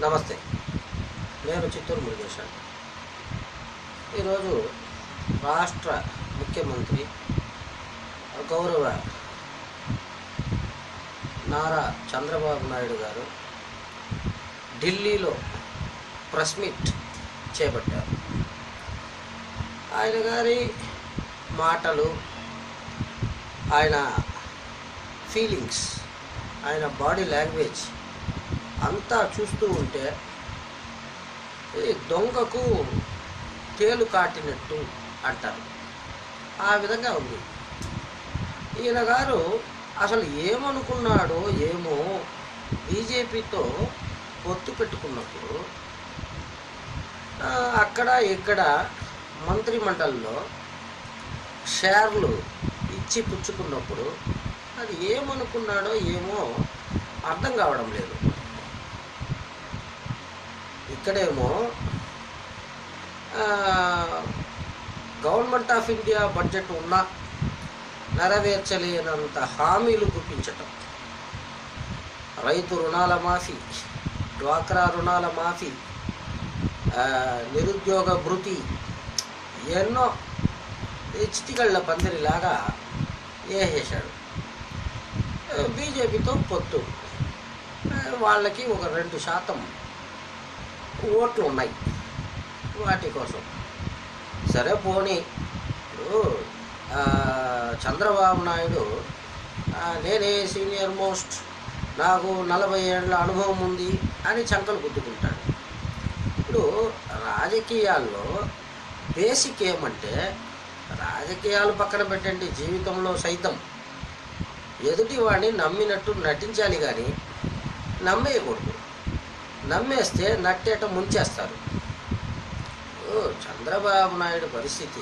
నమస్తే నేను చిత్తూరు మురుగేశాను ఈరోజు రాష్ట్ర ముఖ్యమంత్రి గౌరవ నారా చంద్రబాబు నాయుడు గారు ఢిల్లీలో ప్రెస్ మీట్ చేపట్టారు ఆయన గారి మాటలు ఆయన ఫీలింగ్స్ ఆయన బాడీ లాంగ్వేజ్ అంతా చూస్తూ ఉంటే ఈ దొంగకు తేలు కాటినట్టు అంటారు ఆ విధంగా ఉంది ఈయన గారు అసలు ఏమనుకున్నాడో ఏమో బీజేపీతో పొత్తు పెట్టుకున్నప్పుడు ఆ, అక్కడ ఇక్కడ మంత్రిమండలిలో షేర్లు ఇచ్చి పుచ్చుకున్నప్పుడు అది ఏమనుకున్నాడో ఏమో అర్థం కావడం లేదు ఇక్కడేమో ఆ, గవర్నమెంట్ ఆఫ్ ఇండియా బడ్జెట్ ఉన్నా నెరవేర్చలేనంత హామీలు గుప్పించటం రైతు రుణాల మాఫీ డ్వాక్రా రుణాల మాఫీ ఆ, నిరుద్యోగ భృతి ఎన్నో ఈ చిటికళ్ళ పందిరిలాగా వేసేశాడు ఆ, బీజేపీతో పొత్తు ఆ, వాళ్ళకి ఒక రెండు శాతం ఓట్లు ఉన్నాయి వాటి కోసం సరే పోనీ ఇప్పుడు ఆ, చంద్రబాబు నాయుడు ఆ, నేనే సీనియర్ మోస్ట్ నాకు నలభై ఏళ్ళ అనుభవం ఉంది అని చంకలు గుద్దుకుంటాడు ఇప్పుడు రాజకీయాల్లో బేసిక్ ఏమంటే రాజకీయాలు పక్కన పెట్టండి జీవితంలో సైతం ఎదుటి వాడిని నమ్మినట్టు నటించాలి కానీ నమ్మేయకూడదు నమ్మేస్తే నట్టేట ముంచేస్తారు ఓ, చంద్రబాబు నాయుడు పరిస్థితి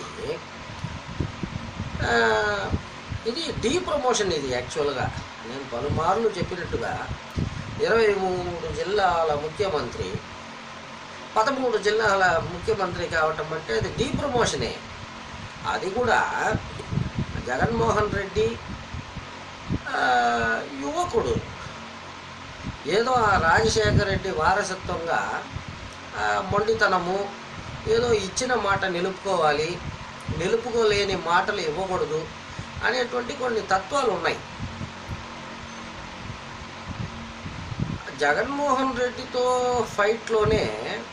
ఆ, ఇది డీ ప్రమోషన్ ఇది యాక్చువల్గా నేను పలుమార్లు చెప్పినట్టుగా ఇరవై మూడు జిల్లాల ముఖ్యమంత్రి పదమూడు జిల్లాల ముఖ్యమంత్రి కావటం అంటే అది డీ ప్రమోషనే అది కూడా జగన్మోహన్ రెడ్డి ఆ, యువకుడు ఏదో ఆ రాజశేఖర రెడ్డి వారసత్వంగా ఆ, మొండితనము ఏదో ఇచ్చిన మాట నిలుపుకోవాలి నిలుపుకోలేని మాటలు ఇవ్వకూడదు అనేటువంటి కొన్ని తత్వాలు ఉన్నాయి జగన్మోహన్ రెడ్డితో ఫైట్లోనే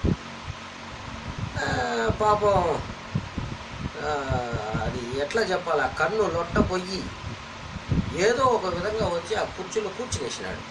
ఆ, పాపం ఆ, అది ఎట్లా చెప్పాలి ఆ కన్ను లొట్ట పొయ్యి ఏదో ఒక విధంగా వచ్చి ఆ కుర్చీలో కూర్చునేసినాడు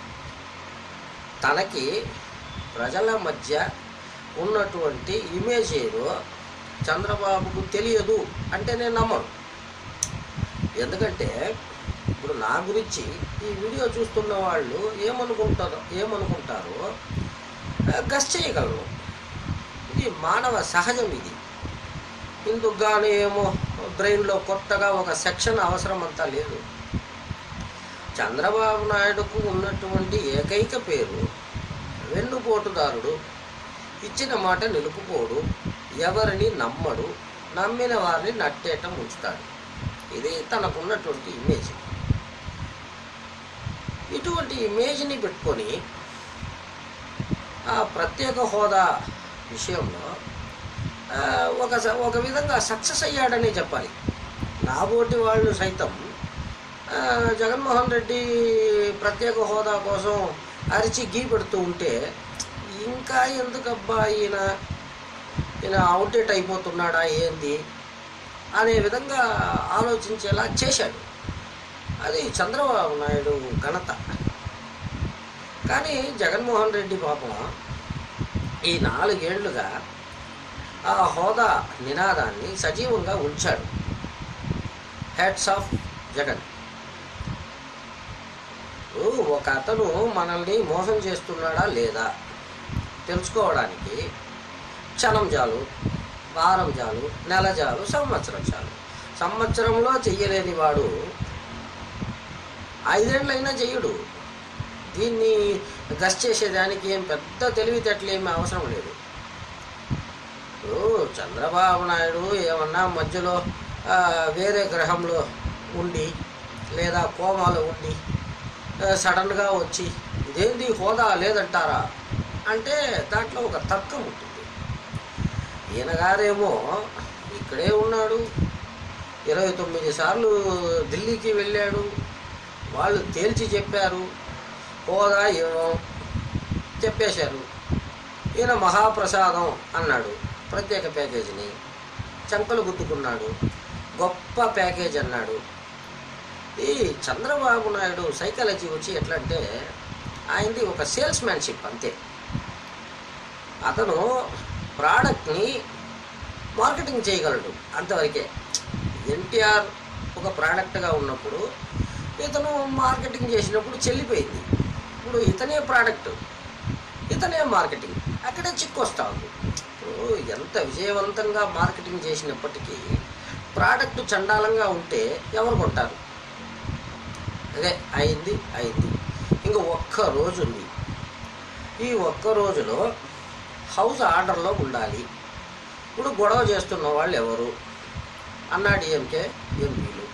తనకి ప్రజల మధ్య ఉన్నటువంటి ఇమేజ్ ఏదో చంద్రబాబుకు తెలియదు అంటే నేను నమ్మను ఎందుకంటే ఇప్పుడు నా గురించి ఈ వీడియో చూస్తున్న వాళ్ళు ఏమనుకుంటారో ఏమనుకుంటారో ఆ, గస్ చేయగలరు ఇది మానవ సహజం ఇది ఇందుకు గాను ఏమో బ్రెయిన్లో కొత్తగా ఒక సెక్షన్ అవసరం అంతా లేదు చంద్రబాబు నాయుడుకు ఉన్నటువంటి ఏకైక పేరు వెన్నుపోటుదారుడు ఇచ్చిన మాట నిలుపుకోడు ఎవరిని నమ్మడు నమ్మిన వారిని నట్టేట ఉంచుతాడు ఇది తనకున్నటువంటి ఇమేజ్ ఇటువంటి ఇమేజ్ని పెట్టుకొని ఆ ప్రత్యేక హోదా విషయంలో ఆ, ఒక స- ఒక విధంగా సక్సెస్ అయ్యాడనే చెప్పాలి నాబోటి వాళ్ళు సైతం ఆ, జగన్మోహన్ రెడ్డి ప్రత్యేక హోదా కోసం అరిచి గీ పెడుతూ ఉంటే ఇంకా ఎందుకబ్బా ఈయన ఈయన అవుట్డేట్ అయిపోతున్నాడా ఏంది అనే విధంగా ఆలోచించేలా చేశాడు అది చంద్రబాబు నాయుడు ఘనత కానీ జగన్మోహన్ రెడ్డి పాపం ఈ నాలుగేళ్లుగా ఆ హోదా నినాదాన్ని సజీవంగా ఉంచాడు హెడ్స్ ఆఫ్ జగన్ ఓ, ఒక అతను మనల్ని మోసం చేస్తున్నాడా లేదా తెలుసుకోవడానికి క్షణం చాలు వారం చాలు నెల చాలు సంవత్సరం చాలు సంవత్సరంలో చెయ్యలేని వాడు ఐదేళ్ళైనా చెయ్యడు దీన్ని గస్ చేసేదానికి ఏం పెద్ద తెలివితేటలేమి అవసరం లేదు ఇప్పుడు చంద్రబాబు నాయుడు ఏమన్నా మధ్యలో ఆ, వేరే గ్రహంలో ఉండి లేదా కోమాలో ఉండి ఆ, సడన్గా వచ్చి ఇదేంది హోదా లేదంటారా అంటే దాంట్లో ఒక తర్కం ఉంటుంది ఈయన గారేమో ఇక్కడే ఉన్నాడు ఇరవై తొమ్మిది సార్లు ఢిల్లీకి వెళ్ళాడు వాళ్ళు తేల్చి చెప్పారు హోదా ఏమో చెప్పేశారు ఈయన మహాప్రసాదం అన్నాడు ప్రత్యేక ప్యాకేజీని చంకలు గుద్దుకున్నాడు గొప్ప ప్యాకేజ్ అన్నాడు ఈ చంద్రబాబు నాయుడు సైకాలజీ వచ్చి ఎట్లా అంటే ఆయనది ఒక సేల్స్ మ్యాన్షిప్ అంతే అతను ప్రోడక్ట్ని మార్కెటింగ్ చేయగలడు అంతవరకే ఎన్టీఆర్ ఒక ప్రోడక్ట్గా ఉన్నప్పుడు ఇతను మార్కెటింగ్ చేసినప్పుడు చెల్లిపోయింది ఇప్పుడు ఇతనే ప్రోడక్ట్ ఇతనే మార్కెటింగ్ అక్కడే చిక్కు వస్తూ ఉంది ఇప్పుడు ఎంత విజయవంతంగా మార్కెటింగ్ చేసినప్పటికీ ప్రోడక్ట్ చండాలంగా ఉంటే ఎవరు కొంటారు అదే అయింది అయింది ఇంకా ఒక్క రోజు ఉంది ఈ ఒక్క రోజులో హౌస్ ఆర్డర్లో ఉండాలి ఇప్పుడు గొడవ చేస్తున్న వాళ్ళు ఎవరు అన్నా డిఎంకే ఎంపీలు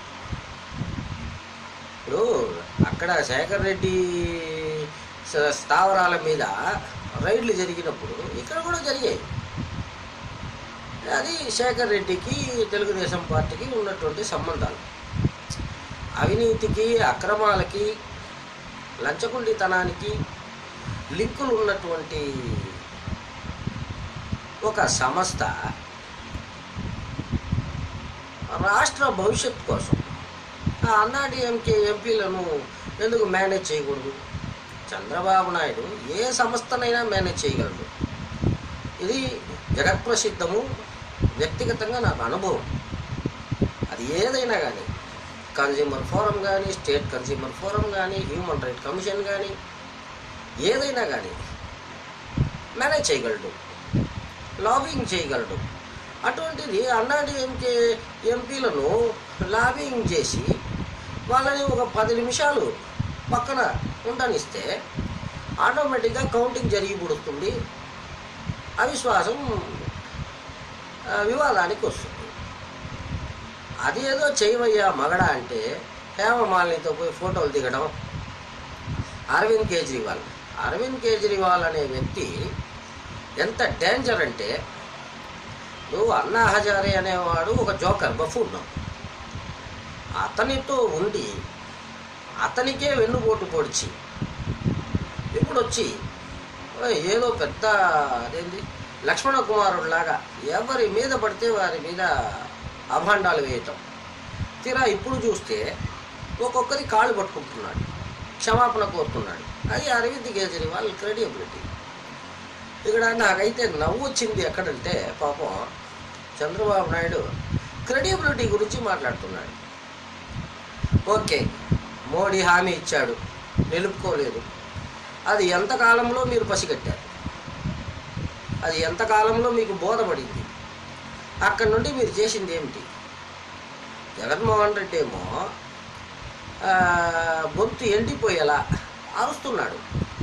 ఇప్పుడు అక్కడ శేఖర్ రెడ్డి స- స్థావరాల మీద రైడ్లు జరిగినప్పుడు ఇక్కడ కూడా జరిగాయి అది శేఖర్ రెడ్డికి తెలుగుదేశం పార్టీకి ఉన్నటువంటి సంబంధాలు అవినీతికి అక్రమాలకి లంచగొండితనానికి లింకులు ఉన్నటువంటి ఒక సంస్థ రాష్ట్ర భవిష్యత్ కోసం ఆ అన్నాడీఎంకే ఎంపీలను ఎందుకు మేనేజ్ చేయకూడదు చంద్రబాబు నాయుడు ఏ సంస్థనైనా మేనేజ్ చేయగలడు ఇది జగత్ప్రసిద్ధము వ్యక్తిగతంగా నాకు అనుభవం అది ఏదైనా కానీ కన్జ్యూమర్ ఫోరం కానీ స్టేట్ కన్జ్యూమర్ ఫోరం కానీ హ్యూమన్ రైట్ కమిషన్ కానీ ఏదైనా కానీ మేనేజ్ చేయగలడు లాబింగ్ చేయగలడు అటువంటిది అన్నాడీఎంకే ఎంపీలను లాబింగ్ చేసి వాళ్ళని ఒక పది నిమిషాలు పక్కన ఉండనిస్తే ఆటోమేటిక్గా కౌంటింగ్ జరిగి పుడుతుంది అవిశ్వాసం ఆ, వివాదానికి వస్తుంది అది ఏదో చేయవయ్యా మగడ అంటే హేమమాలినితో పోయి ఫోటోలు దిగడం అరవింద్ కేజ్రీవాల్ అరవింద్ కేజ్రీవాల్ అనే వ్యక్తి ఎంత డేంజర్ అంటే నువ్వు అన్నా హజారే అనేవాడు ఒక జోకర్ బఫూన్ అతనితో ఉండి అతనికే వెన్నుపోటు పొడిచి ఇప్పుడు వచ్చి "ఓ, ఏదో పెద్ద అదేంది లక్ష్మణ కుమారుడిలాగా ఎవరి మీద పడితే వారి మీద అభాండాలు వేయటం తీరా ఇప్పుడు చూస్తే ఒక్కొక్కరి కాళ్ళు పట్టుకుంటున్నాడు క్షమాపణ కోరుతున్నాడు అది అరవింద్ కేజ్రీవాల్ క్రెడిబిలిటీ ఇక్కడ నాకైతే నవ్వు వచ్చింది ఎక్కడంటే పాపం చంద్రబాబు నాయుడు క్రెడిబిలిటీ గురించి మాట్లాడుతున్నాడు ఓకే మోడీ హామీ ఇచ్చాడు నిలుపుకోలేదు అది ఎంతకాలంలో మీరు పసిగట్టారు అది ఎంతకాలంలో మీకు బోధపడింది అక్కడి నుండి మీరు చేసింది ఏమిటి జగన్మోహన్ రెడ్డి ఏమో ఆ, గొంతు ఎండిపోయేలా అరుస్తున్నాడు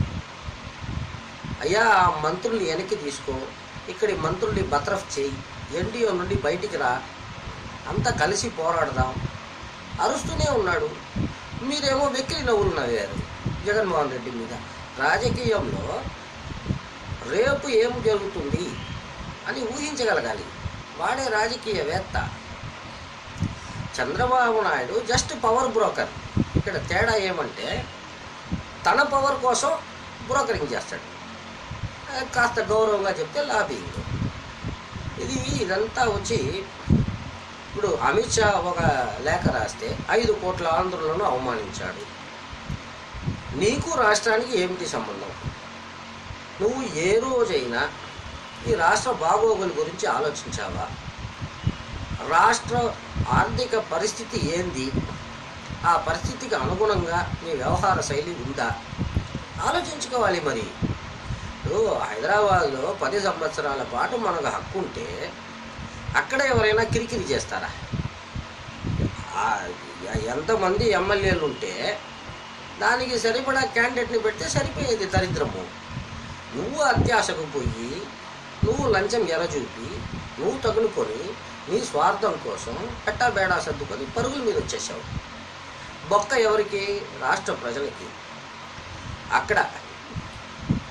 అయ్యా ఆ మంత్రుల్ని వెనక్కి తీసుకో ఇక్కడి మంత్రుల్ని బత్రఫ్ చేయి ఎన్డీఓ నుండి బయటికి రా అంతా కలిసి పోరాడదాం అరుస్తూనే ఉన్నాడు మీరేమో వెక్కిలి నవ్వులు నవ్వారు జగన్మోహన్ రెడ్డి మీద రాజకీయంలో రేపు ఏం జరుగుతుంది అని ఊహించగలగాలి వాడే రాజకీయవేత్త Chandrababu Naidu just power broker ఇక్కడ తేడా ఏమంటే తన పవర్ కోసం బ్రోకరింగ్ చేస్తాడు ఆ, కాస్త గౌరవంగా చెప్తే లాబింగ్ ఇది ఇదంతా వచ్చి ఇప్పుడు అమిత్ షా ఒక లేఖ రాస్తే ఐదు కోట్ల ఆంధ్రులను అవమానించాడు నీకు రాష్ట్రానికి ఏమిటి సంబంధం నువ్వు ఏ రోజైనా ఈ రాష్ట్ర బాగోగుల గురించి ఆలోచించావా రాష్ట్ర ఆర్థిక పరిస్థితి ఏంది ఆ పరిస్థితికి అనుగుణంగా నీ వ్యవహార శైలి ఉందా ఆలోచించుకోవాలి మరి ఇప్పుడు హైదరాబాద్లో పది సంవత్సరాల పాటు మనకు హక్కు ఉంటే అక్కడ ఎవరైనా కిరికిరి చేస్తారా ఆ, ఎంతమంది ఎమ్మెల్యేలు ఉంటే దానికి సరిపడా క్యాండిడేట్ని పెడితే సరిపోయేది దరిద్రము నువ్వు అత్యాశకు పోయి నువ్వు లంచం ఎరచూపి నువ్వు తగులుకొని నీ స్వార్థం కోసం పెట్టా బేడా సర్దుకొని పరుగుల మీద వచ్చేసావు బొక్క ఎవరికి రాష్ట్ర ప్రజలకి అక్కడ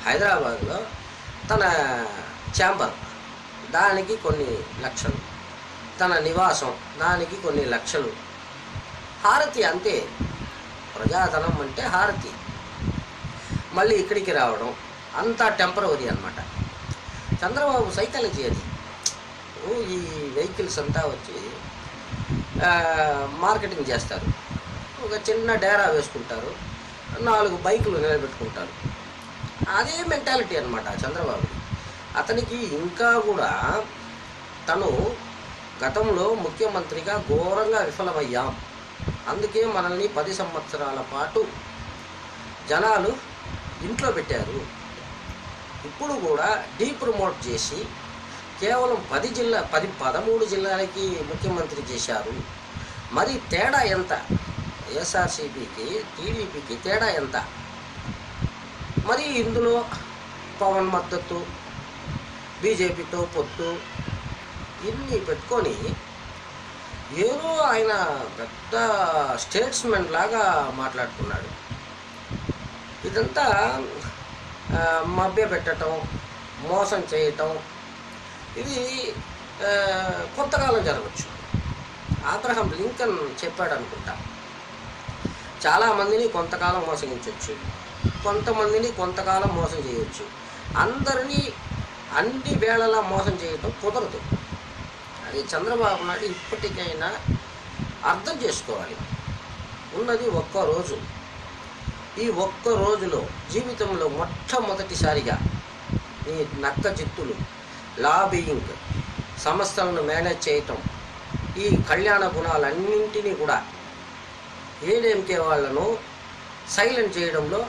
హైదరాబాద్లో తన ఛాంబర్ దానికి కొన్ని లక్షలు తన నివాసం దానికి కొన్ని లక్షలు హారతి అంతే ప్రజాధనం అంటే హారతి మళ్ళీ ఇక్కడికి రావడం అంతా టెంపరవరీ అనమాట చంద్రబాబు సైకాలజీ అది ఓ, ఈ వెహికల్స్ అంతా వచ్చి ఆ, మార్కెటింగ్ చేస్తారు ఒక చిన్న డేరా వేసుకుంటారు నాలుగు బైకులు నిలబెట్టుకుంటారు అదే మెంటాలిటీ అనమాట చంద్రబాబు అతనికి ఇంకా కూడా తను గతంలో ముఖ్యమంత్రిగా ఘోరంగా విఫలమయ్యాం అందుకే మనల్ని పది సంవత్సరాల పాటు జనాలు ఇంట్లో పెట్టారు ఇప్పుడు కూడా డీ ప్రమోట్ చేసి కేవలం పది జిల్లా పది పదమూడు జిల్లాలకి ముఖ్యమంత్రి చేశారు మరి తేడా ఎంత వైఎస్ఆర్సీపీకి టీడీపీకి తేడా ఎంత మరి ఇందులో పవన్ మద్దతు బీజేపీతో పొత్తు ఇన్ని పెట్టుకొని ఏదో ఆయన పెద్ద స్టేట్స్మెన్ లాగా మాట్లాడుతున్నాడు ఇదంతా ఆ, మభ్య పెట్టడం మోసం చేయటం ఇది ఆ, కొంతకాలం జరగచ్చు ఆబ్రహం లింకన్ చెప్పాడు అనుకుంటా చాలామందిని కొంతకాలం మోసగించవచ్చు కొంతమందిని కొంతకాలం మోసం చేయొచ్చు అందరినీ అన్ని వేళలా మోసం చేయటం కుదరదు అది చంద్రబాబు నాయుడు ఇప్పటికైనా అర్థం చేసుకోవాలి ఉన్నది ఒక్క రోజు ఈ ఒక్క రోజులో జీవితంలో మొట్టమొదటిసారిగా ఈ నక్క చిత్తులు లాబియింగ్ సంస్థలను మేనేజ్ చేయటం ఈ కళ్యాణ గుణాలన్నింటినీ కూడా ఏడీఎంకే వాళ్ళను సైలెంట్ చేయడంలో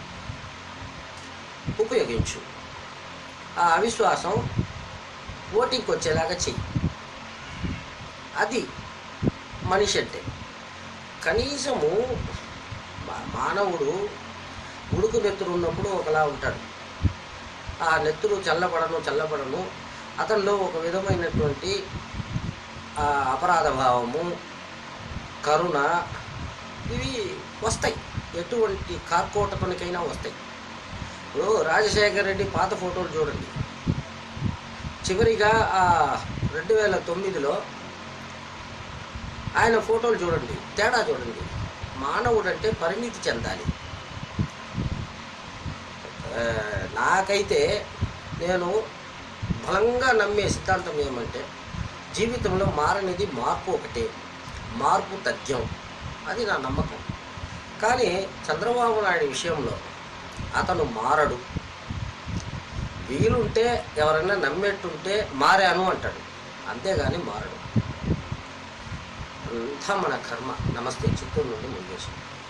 ఉపయోగించు ఆ అవిశ్వాసం ఓటింగ్కి వచ్చేలాగా చెయ్యి అది మనిషి అంటే కనీసము మా- మానవుడు ఉడుకు నెత్తురు ఉన్నప్పుడు ఒకలా ఉంటాడు ఆ నెత్తురు చల్లబడను చల్లబడను అతనిలో ఒక విధమైనటువంటి ఆ అపరాధ భావము కరుణ ఇవి వస్తాయి ఎటువంటి కార్కోటకునికైనా వస్తాయి ఇప్పుడు రాజశేఖర రెడ్డి పాత ఫోటోలు చూడండి చివరిగా ఆ రెండు వేల తొమ్మిదిలో ఆయన ఫోటోలు చూడండి తేడా చూడండి మానవుడు అంటే పరిణితి చెందాలి ఆ, నాకైతే నేను బలంగా నమ్మే సిద్ధాంతం ఏమంటే జీవితంలో మారనిది మార్పు ఒకటే మార్పు తథ్యం అది నా నమ్మకం కానీ చంద్రబాబు నాయుడు విషయంలో అతను మారడు వీలుంటే ఎవరైనా నమ్మేట్టుంటే మారాను అంటాడు అంతేగాని మారడు అంతా మన కర్మ నమస్తే చిత్తూరు నుండి ముందేశం